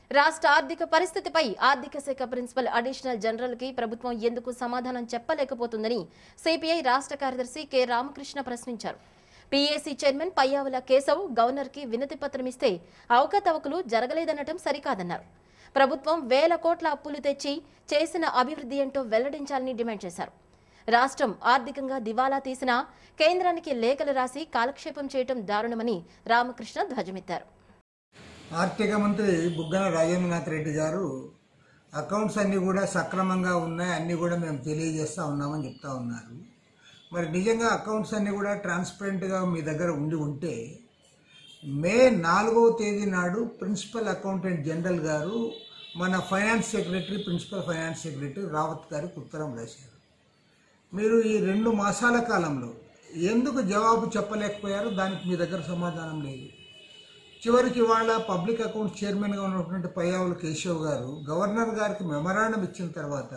రాష్ట్ర ఆర్థిక పరిస్థితిపై ఆర్థిక శాఖ ప్రిన్సిపల్ అడిషనల్ జనరల్ కి ప్రభుత్వం ఎందుకు సమాధానం చెప్పలేకపోతుందని సిపిఐ రాష్ట్ర కార్యదర్శి కె రామకృష్ణ ప్రశ్నించారు PAC chairman Payyavula Keshav governor కి వినతి పత్రం ఇస్తే అవకతవకలు జరగలేదనటం సరికాదన్నారు ప్రభుత్వం వేల కోట్ల అప్పులు తెచ్చి చేసిన అభివృద్ధి ఏంటో వెల్లడించాలని డిమాండ్ చేశారు రాష్ట్రం ఆర్థికంగా దివాలా తీసినా కేంద్రానికి లేఖలు రాసి కాలక్షేపం చేయటం దారుణమని రామకృష్ణ ధ్వజమెత్తారు ఆర్థిక మంత్రి బుగ్గన రాజేంద్రనాథ్ రెడ్డి గారు అకౌంట్స్ అన్నీ కూడా సక్రమంగా ఉన్నాయి అన్నీ కూడా మేము తెలియజేస్తూ ఉన్నామని చెప్తా ఉన్నారు మరి నిజంగా అకౌంట్స్ అన్నీ కూడా ట్రాన్స్పరెంట్గా మీ దగ్గర ఉండి ఉంటే మే నాలుగవ తేదీ నాడు ప్రిన్సిపల్ అకౌంటెంట్ జనరల్ గారు మన finance secretary principal finance secretary Rawat గారికి ఉత్తరం రాశారు మీరు ఈ రెండు మాసాల కాలంలో ఎందుకు జవాబు చెప్పలేకపోయారో దానికి మీ దగ్గర సమాధానం లేదు చివరికి వాళ్ళ పబ్లిక్ అకౌంట్ చైర్మన్గా ఉన్నటువంటి పయ్యావుల కేశవ్ గారు గవర్నర్ గారికి మెమరాండం ఇచ్చిన తర్వాత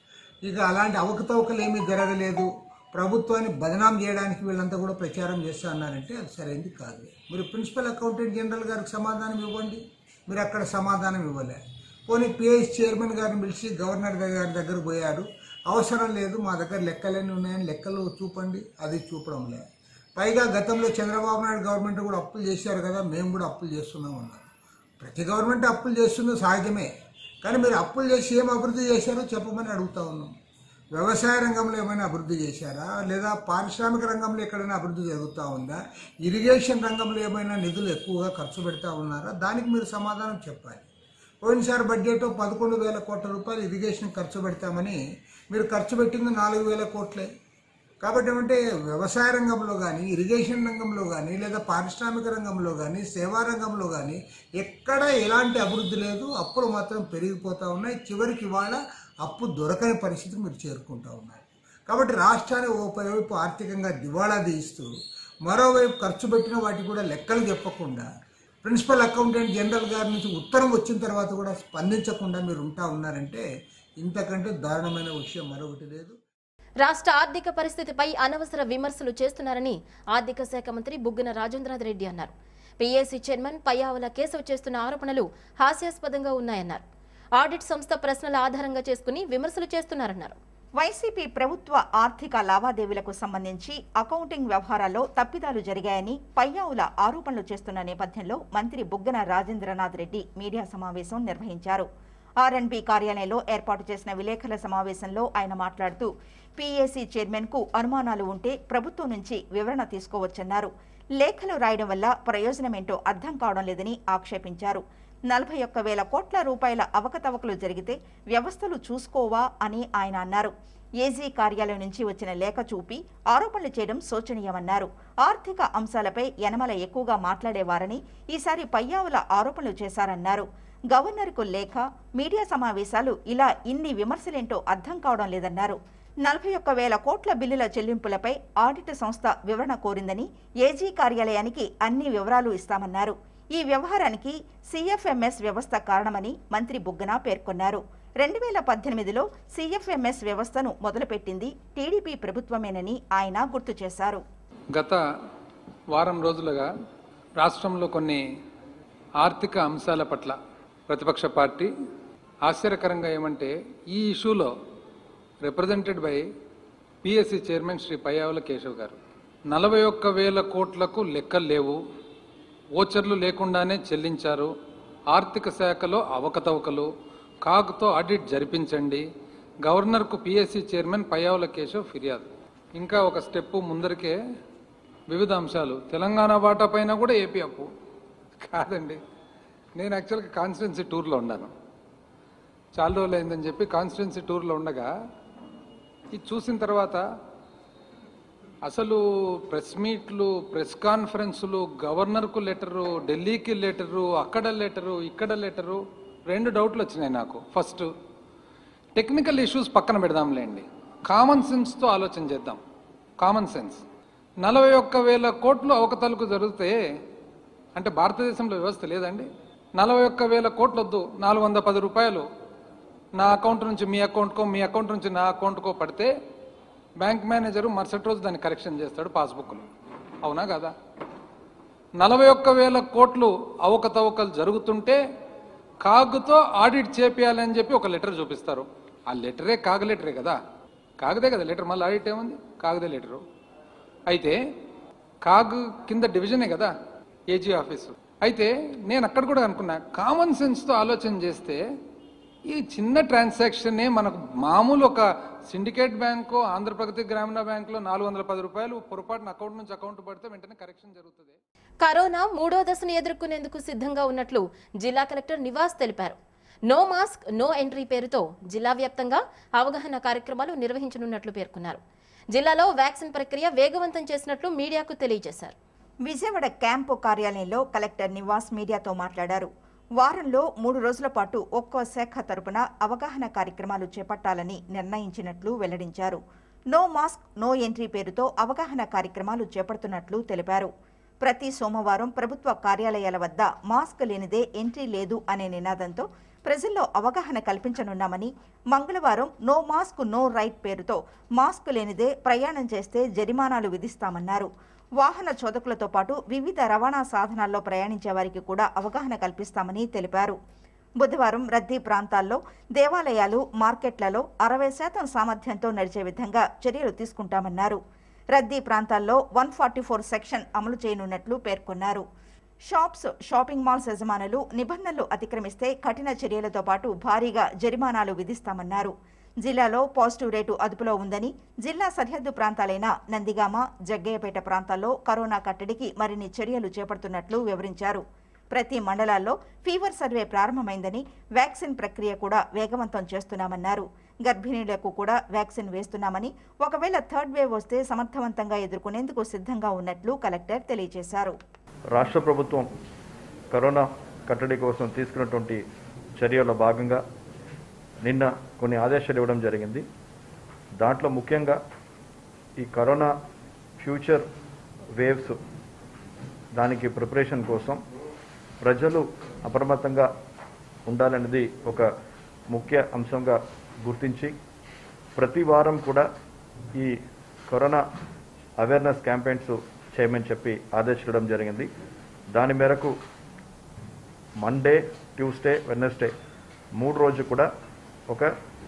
ఇక అలాంటి అవకతవకలు ఏమీ జరగలేదు ప్రభుత్వాన్ని బదనాం చేయడానికి వీళ్ళంతా కూడా ప్రచారం చేస్తా అన్నారంటే అది సరైనది కాదు మీరు ప్రిన్సిపల్ అకౌంటెంట్ జనరల్ గారికి సమాధానం ఇవ్వండి మీరు అక్కడ సమాధానం ఇవ్వలే పోనీ పిఐఎస్ చైర్మన్ గారిని పిలిచి గవర్నర్ గారి దగ్గర పోయారు అవసరం లేదు మా దగ్గర లెక్కలన్నీ ఉన్నాయని లెక్కలు చూపండి అది చూపడం లేదు పైగా గతంలో చంద్రబాబు నాయుడు గవర్నమెంట్ కూడా అప్పులు చేశారు కదా మేము కూడా అప్పులు చేస్తున్నాం అన్నారు ప్రతి గవర్నమెంట్ అప్పులు చేస్తుంది సహజమే కానీ మీరు అప్పులు చేసి ఏం అభివృద్ధి చేశారో చెప్పమని అడుగుతా ఉన్నాం వ్యవసాయ రంగంలో ఏమైనా అభివృద్ధి చేశారా లేదా పారిశ్రామిక రంగంలో ఎక్కడైనా అభివృద్ధి జరుగుతూ ఉందా ఇరిగేషన్ రంగంలో ఏమైనా నిధులు ఎక్కువగా ఖర్చు పెడతా ఉన్నారా దానికి మీరు సమాధానం చెప్పాలి పోయినసారి బడ్జెట్ పదకొండు వేల కోట్ల రూపాయలు ఇరిగేషన్ ఖర్చు పెడతామని మీరు ఖర్చు పెట్టింది నాలుగు వేల కోట్లే కాబట్టి ఏమంటే వ్యవసాయ రంగంలో కానీ ఇరిగేషన్ రంగంలో కానీ లేదా పారిశ్రామిక రంగంలో కానీ సేవా రంగంలో కానీ ఎక్కడ ఎలాంటి అభివృద్ధి లేదు అప్పులు మాత్రం పెరిగిపోతూ ఉన్నాయి చివరికి ఇవాళ అప్పు దొరకని పరిస్థితికి మీరు చేరుకుంటూ ఉన్నారు కాబట్టి రాష్ట్రాన్ని ఓవైపు ఆర్థికంగా దివాళా తీయిస్తూ మరోవైపు ఖర్చు పెట్టిన వాటికి కూడా లెక్కలు చెప్పకుండా ప్రిన్సిపల్ అకౌంటెంట్ జనరల్ గారి నుంచి ఉత్తరం వచ్చిన తర్వాత కూడా స్పందించకుండా మీరు ఉంటా ఉన్నారంటే ఇంతకంటే దారుణమైన విషయం మరొకటి లేదు రాష్ట్ర ఆర్థిక పరిస్థితిపై అనవసర విమర్శలు చేస్తున్నారని ఆర్థిక శాఖ మంత్రి బుగ్గన రాజేంద్రనాథ్ రెడ్డి అన్నారు పీఏసీ చైర్మన్ పయ్యావుల కేశవ్ చేస్తున్న ఆరోపణలు హాస్యాస్పదంగా ఉన్నాయన్నారు ఆడిట్ సంస్థ ప్రశ్నల ఆధారంగా చేసుకుని విమర్శలు చేస్తున్నారన్నారు వైసీపీ ప్రభుత్వ ఆర్థిక లావాదేవీలకు సంబంధించి అకౌంటింగ్ వ్యవహారాల్లో తప్పిదాలు జరిగాయని పయ్యావుల ఆరోపణలు చేస్తున్న నేపథ్యంలో మంత్రి బుగ్గన రాజేంద్రనాథ్ రెడ్డి మీడియా సమావేశం నిర్వహించారు ఆర్ఎన్బి కార్యాలయంలో ఏర్పాటు చేసిన విలేకరుల సమావేశంలో ఆయన మాట్లాడుతూ పీఏసీ చైర్మన్ కు అనుమానాలు ఉంటే ప్రభుత్వం నుంచి వివరణ తీసుకోవచ్చన్నారు లేఖలు రాయడం వల్ల ప్రయోజనమేంటో అర్థం కావడం లేదని ఆక్షేపించారు నలభై ఒక్క వేల కోట్ల రూపాయల అవకతవకలు జరిగితే వ్యవస్థలు చూసుకోవా అని ఆయన అన్నారు ఏజీ కార్యాలయం నుంచి వచ్చిన లేఖ చూపి ఆరోపణలు చేయడం శోచనీయమన్నారు ఆర్థిక అంశాలపై యనమల ఎక్కువగా మాట్లాడేవారని ఈసారి పయ్యావుల ఆరోపణలు చేశారన్నారు గవర్నర్కు లేఖ మీడియా సమావేశాలు ఇలా ఇన్ని విమర్శలేంటో అర్థం కావడం లేదన్నారు నలభై ఒక్క వేల కోట్ల బిల్లుల చెల్లింపులపై ఆడిట్ సంస్థ వివరణ కోరిందని ఏజీ కార్యాలయానికి అన్ని వివరాలు ఇస్తామన్నారు ఈ వ్యవహారానికి సిఎఫ్ఎంఎస్ వ్యవస్థ కారణమని మంత్రి బుగ్గన పేర్కొన్నారు రెండు వేల పద్దెనిమిదిలో సిఎఫ్ఎంఎస్ వ్యవస్థను మొదలుపెట్టింది టీడీపీ ప్రభుత్వమేనని ఆయన గుర్తు చేశారు గత వారం రోజులుగా రాష్ట్రంలో కొన్ని ఆర్థిక అంశాల పట్ల ప్రతిపక్ష పార్టీ ఆశ్చర్యకరంగా ఏమంటే ఈ ఇష్యూలో represented by PSC chairman Shri Payyavula Keshav గారు నలభై ఒక్క వేల కోట్లకు లెక్కలు లేవు ఓచర్లు లేకుండానే చెల్లించారు ఆర్థిక శాఖలో అవకతవకలు కాకుతో ఆడిట్ జరిపించండి గవర్నర్కు పిఎస్సి చైర్మన్ పయ్యావుల కేశవ్ ఫిర్యాదు ఇంకా ఒక స్టెప్ ముందరికే వివిధ అంశాలు తెలంగాణ వాటా పైన కూడా ఏపీ అప్పు కాదండి నేను యాక్చువల్గా కాన్స్టిట్యున్సీ టూర్లో ఉన్నాను చాలా రోజులు అయిందని చెప్పి కాన్స్టిట్యున్సీ టూర్లో ఉండగా ఇది చూసిన తర్వాత అసలు ప్రెస్ మీట్లు ప్రెస్ కాన్ఫరెన్సులు గవర్నర్కు లెటరు ఢిల్లీకి లెటరు అక్కడ లెటరు ఇక్కడ లెటరు రెండు డౌట్లు వచ్చినాయి నాకు ఫస్ట్ టెక్నికల్ ఇష్యూస్ పక్కన పెడదాంలేండి కామన్ సెన్స్తో ఆలోచన చేద్దాం కామన్ సెన్స్ నలభై ఒక్క వేల కోట్లు అవకతలకు జరిగితే అంటే భారతదేశంలో వ్యవస్థ లేదండి నలభై ఒక్క వేల కోట్లు వద్దు నాలుగు వందల పది రూపాయలు నా అకౌంట్ నుంచి మీ అకౌంట్కో మీ అకౌంట్ నుంచి నా అకౌంట్కో పడితే బ్యాంక్ మేనేజరు మరుసటి రోజు దాన్ని కరెక్షన్ చేస్తాడు పాస్బుక్లో అవునా కదా నలభై ఒక్క వేల కోట్లు అవకతవకలు జరుగుతుంటే కాగుతో ఆడిట్ చేపియాలని చెప్పి ఒక లెటర్ చూపిస్తారు ఆ లెటరే కాగు లెటరే కదా కాగదే కదా లెటర్ మళ్ళీ ఆడిట్ ఏముంది కాగదే లెటరు అయితే కాగు కింద డివిజనే కదా ఏజీ ఆఫీసు అయితే నేను అక్కడ కూడా అనుకున్నా కామన్ సెన్స్తో ఆలోచన చేస్తే ఈ చిన్న ట్రాన్సాక్షనే మనకు మామూలు ఒక సిండికేట్ బ్యాంకు ఆంధ్రప్రగతి గ్రామీణ బ్యాంకులో నాలుగు వందల పది రూపాయలు పొరపాటున అకౌంట్ నుంచి అకౌంట్ పడితే వెంటనే కరెక్షన్ జరుగుతుంది కరోనా మూడో దశను ఎదుర్కొనేందుకు సిద్ధంగా ఉన్నట్లు జిల్లా కలెక్టర్ నివాస్ తెలిపారు నో మాస్క్ నో ఎంట్రీ పేరుతో జిల్లా వ్యాప్తంగా అవగాహన కార్యక్రమాలు నిర్వహించనున్నట్లు పేర్కొన్నారు జిల్లాలో వ్యాక్సిన్ ప్రక్రియ వేగవంతం చేసినట్లు మీడియాకు తెలియజేశారు విజయవాడ క్యాంపు కార్యాలయంలో కలెక్టర్ నివాస్ మీడియాతో మాట్లాడారు వారంలో మూడు రోజుల పాటు ఒక్కో శాఖ తరపున అవగాహన కార్యక్రమాలు చేపట్టాలని నిర్ణయించినట్లు వెల్లడించారు నో మాస్క్ నో ఎంట్రీ పేరుతో అవగాహన కార్యక్రమాలు చేపడుతున్నట్లు తెలిపారు ప్రతి సోమవారం ప్రభుత్వ కార్యాలయాల వద్ద మాస్క్ లేనిదే ఎంట్రీ లేదు అనే నినాదంతో ప్రజల్లో అవగాహన కల్పించనున్నామని మంగళవారం నో మాస్క్ నో రైట్ పేరుతో మాస్క్ లేనిదే ప్రయాణం చేస్తే జరిమానాలు విధిస్తామన్నారు వాహన చోదకులతో పాటు వివిధ రవాణా సాధనాల్లో ప్రయాణించే వారికి కూడా అవగాహన కల్పిస్తామని తెలిపారు బుధవారం రద్దీ ప్రాంతాల్లో దేవాలయాలు మార్కెట్లలో అరవై శాతం సామర్థ్యంతో నడిచే విధంగా చర్యలు తీసుకుంటామన్నారు రద్దీ ప్రాంతాల్లో వన్ ఫార్టీ ఫోర్ సెక్షన్ అమలు చేయనున్నట్లు పేర్కొన్నారు షాప్స్ షాపింగ్ మాల్స్ యజమానులు నిబంధనలు అతిక్రమిస్తే కఠిన చర్యలతో పాటు భారీగా జరిమానాలు విధిస్తామన్నారు జిల్లాలో పాజిటివ్ రేటు అదుపులో ఉందని జిల్లా సరిహద్దు ప్రాంతాలైన నందిగామ జగ్గయ్యపేట ప్రాంతాల్లో కరోనా కట్టడికి మరిన్ని చర్యలు చేపడుతున్నట్లు వివరించారు ప్రతి మండలాల్లో ఫీవర్ సర్వే ప్రారంభమైందని వ్యాక్సిన్ ప్రక్రియ కూడా వేగవంతం చేస్తున్నామన్నారు గర్భిణీలకు కూడా వ్యాక్సిన్ వేస్తున్నామని ఒకవేళ థర్డ్ వేవ్ వస్తే సమర్థవంతంగా ఎదుర్కొనేందుకు సిద్ధంగా ఉన్నట్లు కలెక్టర్ తెలియజేశారు రాష్ట్ర ప్రభుత్వం కరోనా కట్టడి కోసం తీసుకున్నటువంటి చర్యల్లో భాగంగా నిన్న కొన్ని ఆదేశాలు ఇవ్వడం జరిగింది దాంట్లో ముఖ్యంగా ఈ కరోనా ఫ్యూచర్ వేవ్స్ దానికి ప్రిపరేషన్ కోసం ప్రజలు అప్రమత్తంగా ఉండాలనేది ఒక ముఖ్య అంశంగా గుర్తించి ప్రతి వారం కూడా ఈ కరోనా అవేర్నెస్ క్యాంపెయిన్స్ చేయమని చెప్పి ఆదేశించడం జరిగింది దాని మేరకు మండే ట్యూస్డే వెడ్నెస్డే మూడు రోజు కూడా ఒక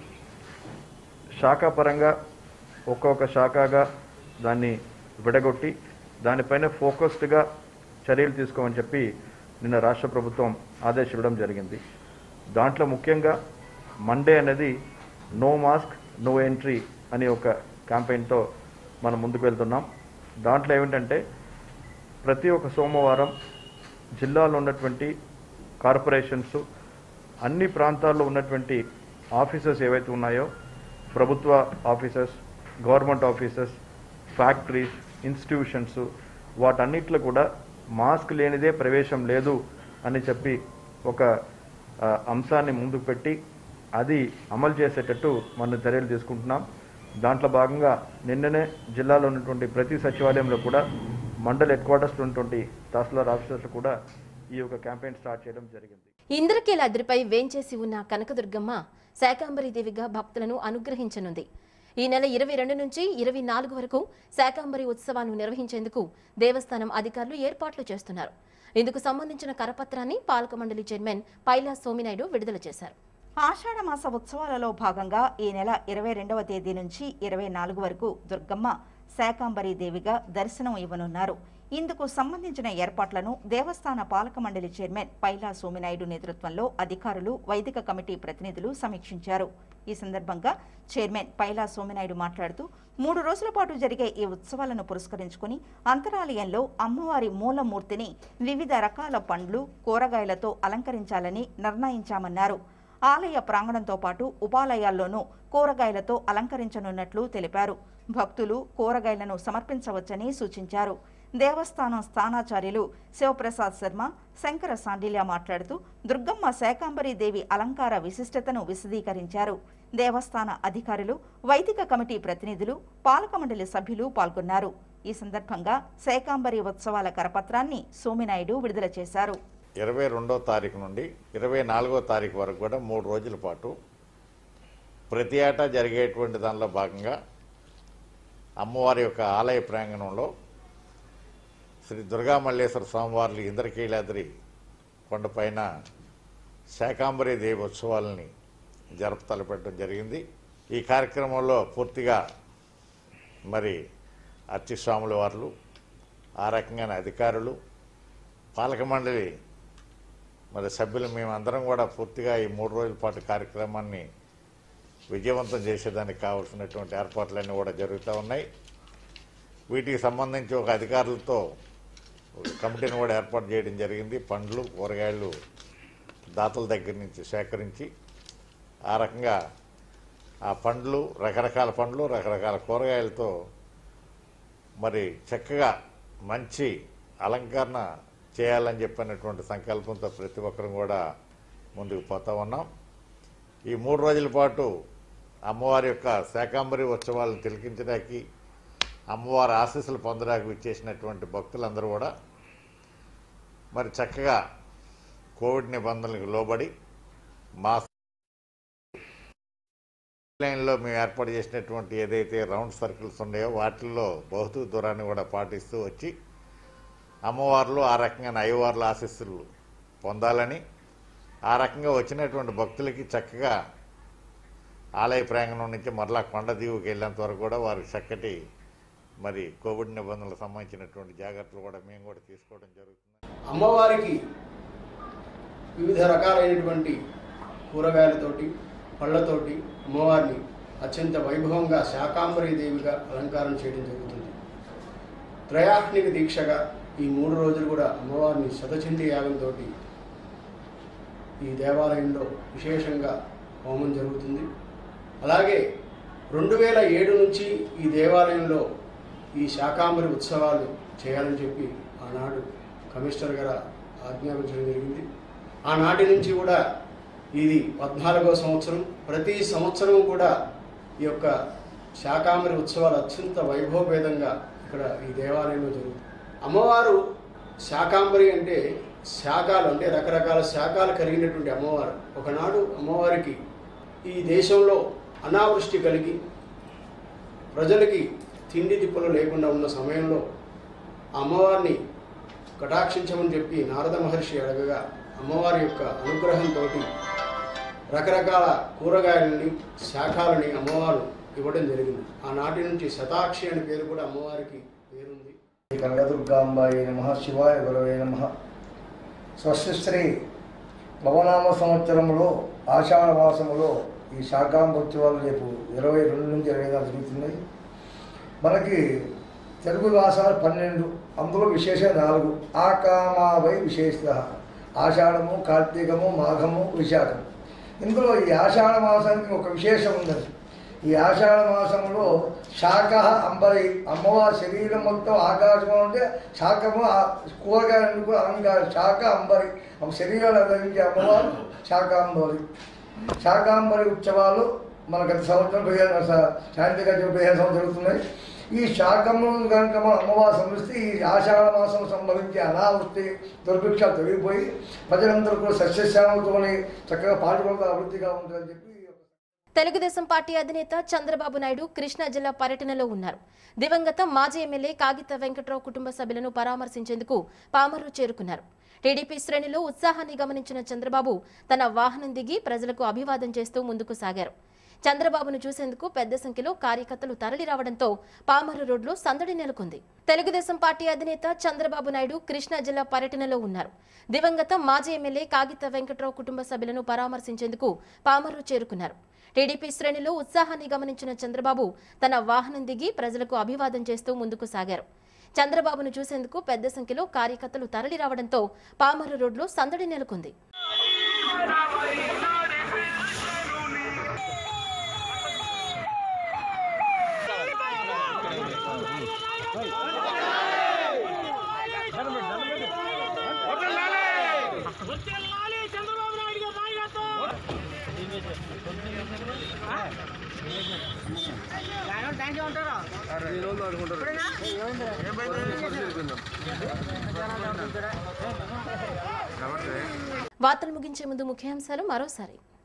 శాఖాపరంగా ఒక్కొక్క శాఖగా దాన్ని విడగొట్టి దానిపైన ఫోకస్డ్గా చర్యలు తీసుకోమని చెప్పి నిన్న రాష్ట్ర ప్రభుత్వం ఆదేశించడం జరిగింది దాంట్లో ముఖ్యంగా మండే అనేది నో మాస్క్ నో ఎంట్రీ అనే ఒక క్యాంపెయిన్తో మనం ముందుకు వెళ్తున్నాం దాంట్లో ఏమిటంటే ప్రతి ఒక్క సోమవారం జిల్లాలో ఉన్నటువంటి కార్పొరేషన్స్ అన్ని ప్రాంతాల్లో ఉన్నటువంటి ఆఫీసెస్ ఏవైతే ఉన్నాయో ప్రభుత్వ offices government offices factories institutions వాటన్నిటిలో కూడా మాస్క్ లేనిదే ప్రవేశం లేదు అని చెప్పి ఒక ఆ, అంశాన్ని ముందుకు పెట్టి అది అమలు చేసేటట్టు మనం చర్యలు తీసుకుంటున్నాం దాంట్లో భాగంగా నిన్ననే జిల్లాలో ఉన్నటువంటి ప్రతి సచివాలయంలో కూడా మండల్ హెడ్ క్వార్టర్స్లో ఉన్నటువంటి తహసీల్దార్ ఆఫీసర్స్ కూడా ఈ యొక్క క్యాంపెయిన్ స్టార్ట్ చేయడం జరిగింది ఇంద్రకీలాద్రిపై వేంచేసి ఉన్న కనకదుర్గమ్మ శాకాంబరీదేవిగా భక్తులను అనుగ్రహించనుంది ఈ నెల ఇరవై రెండు నుంచి ఇరవై నాలుగు వరకు శాకాంబరి ఉత్సవాలను నిర్వహించేందుకు దేవస్థానం అధికారులు ఏర్పాట్లు చేస్తున్నారు ఇందుకు సంబంధించిన కరపత్రాన్ని పాలక మండలి చైర్మన్ పైలా సోమినాయుడు విడుదల చేశారు ఆషాఢ మాస ఉత్సవాలలో భాగంగా ఈ నెల ఇరవై రెండవ తేదీ నుంచి ఇరవై నాలుగు వరకు దుర్గమ్మ శాకాంబరి దేవిగా దర్శనం ఇవ్వనున్నారు ఇందుకు సంబంధించిన ఏర్పాట్లను దేవస్థాన పాలక మండలి చైర్మన్ పైలా సోమినాయుడు నేతృత్వంలో అధికారులు వైదిక కమిటీ ప్రతినిధులు సమీక్షించారు ఈ సందర్భంగా చైర్మన్ పైలా సోమినాయుడు మాట్లాడుతూ మూడు రోజుల పాటు జరిగే ఈ ఉత్సవాలను పురస్కరించుకుని అంతరాలయంలో అమ్మవారి మూలమూర్తిని వివిధ రకాల పండ్లు కూరగాయలతో అలంకరించాలని నిర్ణయించామన్నారు ఆలయ ప్రాంగణంతో పాటు ఉపాలయాల్లోనూ కూరగాయలతో అలంకరించనున్నట్లు తెలిపారు భక్తులు కూరగాయలను సమర్పించవచ్చని సూచించారు దేవస్థానం స్థానాచార్యులు శివప్రసాద్ శర్మ శంకర సాండిల్య మాట్లాడుతూ దుర్గమ్మ శాకాంబరి దేవి అలంకార విశిష్టతను విశదీకరించారు దేవస్థాన అధికారులు వైదిక కమిటీ ప్రతినిధులు పాలక మండలి సభ్యులు పాల్గొన్నారు ఈ సందర్భంగా శాకాంబరి ఉత్సవాల కరపత్రాన్ని సోమినాయుడు విడుదల చేశారు ఇరవై రెండో తారీఖు నుండి ఇరవై నాలుగో తారీఖు వరకు కూడా మూడు రోజుల పాటు ప్రతి ఏటా జరిగేటువంటి దానిలో భాగంగా అమ్మవారి యొక్క ఆలయ ప్రాంగణంలో శ్రీ దుర్గా మల్లేశ్వర స్వామివార్లు ఇంద్రకీలాద్రి కొండపైన శాకాంబరి దేవి ఉత్సవాలని జరప తలపెట్టడం జరిగింది ఈ కార్యక్రమంలో పూర్తిగా మరి అర్చిస్వాముల వారు ఆ రకంగానే అధికారులు పాలక మండలి మరి సభ్యులు మేమందరం కూడా పూర్తిగా ఈ మూడు రోజుల పాటు కార్యక్రమాన్ని విజయవంతం చేసేదానికి కావాల్సినటువంటి ఏర్పాట్లన్నీ కూడా జరుగుతూ ఉన్నాయి వీటికి సంబంధించి ఒక అధికారులతో ఒక కమిటీని కూడా ఏర్పాటు చేయడం జరిగింది పండ్లు కూరగాయలు దాతల దగ్గర నుంచి సేకరించి ఆ రకంగా ఆ పండ్లు రకరకాల పండ్లు రకరకాల కూరగాయలతో మరి చక్కగా మంచి అలంకరణ చేయాలని చెప్పినటువంటి సంకల్పంతో ప్రతి ఒక్కరం కూడా ముందుకు పోతా ఉన్నాం ఈ మూడు రోజుల పాటు అమ్మవారి యొక్క శాకాంబరి ఉత్సవాలను తిలకించడానికి అమ్మవారి ఆశీస్సులు పొందడానికి విచ్చేసినటువంటి భక్తులందరూ కూడా మరి చక్కగా కోవిడ్ నిబంధనలకు లోబడి మాస్క్ లైన్లో మేము ఏర్పాటు చేసినటువంటి ఏదైతే రౌండ్ సర్కిల్స్ ఉన్నాయో వాటిల్లో భౌతిక దూరాన్ని కూడా పాటిస్తూ వచ్చి అమ్మవార్లు ఆ రకంగా అయ్యవార్ల ఆశీస్సులు పొందాలని ఆ రకంగా వచ్చినటువంటి భక్తులకి చక్కగా ఆలయ ప్రాంగణం నుంచి మరలా కొండ దీవుకి వెళ్ళేంత వరకు కూడా వారికి చక్కటి మరి కోవిడ్ నిబంధనలకు సంబంధించినటువంటి జాగ్రత్తలు కూడా మేము కూడా తీసుకోవడం జరుగుతుంది అమ్మవారికి వివిధ రకాలైనటువంటి కూరగాయలతోటి పళ్ళతోటి అమ్మవారిని అత్యంత వైభవంగా శాకాంబరీ దేవిగా అలంకారం చేయడం జరుగుతుంది త్రయాహ్నిక దీక్షగా ఈ మూడు రోజులు కూడా అమ్మవారిని శతచండీ యాగంతో ఈ దేవాలయంలో విశేషంగా హోమం జరుగుతుంది అలాగే రెండు వేల ఏడు నుంచి ఈ దేవాలయంలో ఈ శాకాంబరి ఉత్సవాలు చేయాలని చెప్పి ఆనాడు కమిషనర్ గారు ఆజ్ఞాపించడం జరిగింది ఆనాటి నుంచి కూడా ఇది పద్నాలుగో సంవత్సరం ప్రతి సంవత్సరం కూడా ఈ యొక్క శాకాంబరి ఉత్సవాలు అత్యంత వైభవపేతంగా ఇక్కడ ఈ దేవాలయంలో జరుగుతుంది అమ్మవారు శాకాంబరి అంటే శాఖలు అంటే రకరకాల శాఖలు కలిగినటువంటి అమ్మవారు ఒకనాడు అమ్మవారికి ఈ దేశంలో అనావృష్టి కలిగి ప్రజలకి తిండి తిప్పలు లేకుండా ఉన్న సమయంలో ఆ అమ్మవారిని కటాక్షించమని చెప్పి నారద మహర్షి అడగగా అమ్మవారి యొక్క అనుగ్రహంతో రకరకాల కూరగాయలని శాఖలని అమ్మవారు ఇవ్వడం జరిగింది ఆనాటి నుంచి శతాక్షి అనే పేరు కూడా అమ్మవారికి పేరుంది శ్రీ కనకదుర్గాంబాయ నమ శివాయ గురవే నమ స్వస్తిశ్రీ భవనామ సంవత్సరంలో ఆషాఢ మాసములో ఈ శాకాంబోత్సవాలు రేపు ఇరవై రెండు నుంచి ఇరవై నాలుగు జరుగుతున్నాయి మనకి తెలుగు మాసాలు పన్నెండు అందులో విశేషం నాలుగు ఆకామావై విశేష ఆషాఢము కార్తీకము మాఘము విశాఖము ఇందులో ఈ ఆషాఢ మాసానికి ఒక విశేషం ఉన్నది ఈ ఆషాఢ మాసంలో శాఖ అంబరి అమ్మవారి శరీరం మొత్తం ఆకాశం అంటే శాఖము ఆ- కూరగాయలు కూడా అలంకారం శాఖ అంబరి ఆ శరీరాలు ధరించి అమ్మవారు శాకాంబరి శాకాంబరి ఉత్సవాలు మన గత సంవత్సరం పదిహేను స- శాంతిగా పదిహేను సంవత్సరం జరుగుతున్నాయి ఈ శాకము కనుక మనం అమ్మవారు సంబంధిస్తే ఈ ఆషాఢ మాసం సంబంధించి అనావృష్టి దుర్భిక్ష తొలగిపోయి ప్రజలందరూ కూడా సస్యశ్యామలతోని చక్కగా పాల్గొనడం అభివృద్ధిగా ఉంటుందని చెప్పి తెలుగుదేశం పార్టీ అధినేత చంద్రబాబు నాయుడు కృష్ణా జిల్లా పర్యటనలో ఉన్నారు దివంగత మాజీ ఎమ్మెల్యే కాగిత వెంకట్రావు కుటుంబ సభ్యులను పరామర్శించేందుకు పామర్రు చేరుకున్నారు టీడీపీ శ్రేణిలో ఉత్సాహాన్ని గమనించిన చంద్రబాబు తన వాహనం దిగి ప్రజలకు అభివాదం చేస్తూ ముందుకు సాగారు చంద్రబాబును చూసేందుకు పెద్ద సంఖ్యలో కార్యకర్తలు తరలి రావడంతో పామర్రు రోడ్లో సందడి నెలకొంది తెలుగుదేశం పార్టీ అధినేత చంద్రబాబు నాయుడు కృష్ణా జిల్లా పర్యటనలో ఉన్నారు దివంగత మాజీ ఎమ్మెల్యే కాగిత వెంకట్రావు కుటుంబ సభ్యులను పరామర్శించేందుకు పామర్రు చేరుకున్నారు టీడీపీ శ్రేణిలో ఉత్సాహాన్ని గమనించిన చంద్రబాబు తన వాహనం దిగి ప్రజలకు అభివాదం చేస్తూ ముందుకు సాగారు చంద్రబాబును చూసేందుకు పెద్ద సంఖ్యలో కార్యకర్తలు తరలి రావడంతో పామర్రు రోడ్లో సందడి నెలకొంది వార్తలు ముగించే ముందు ముఖ్యాంశాలు మరోసారి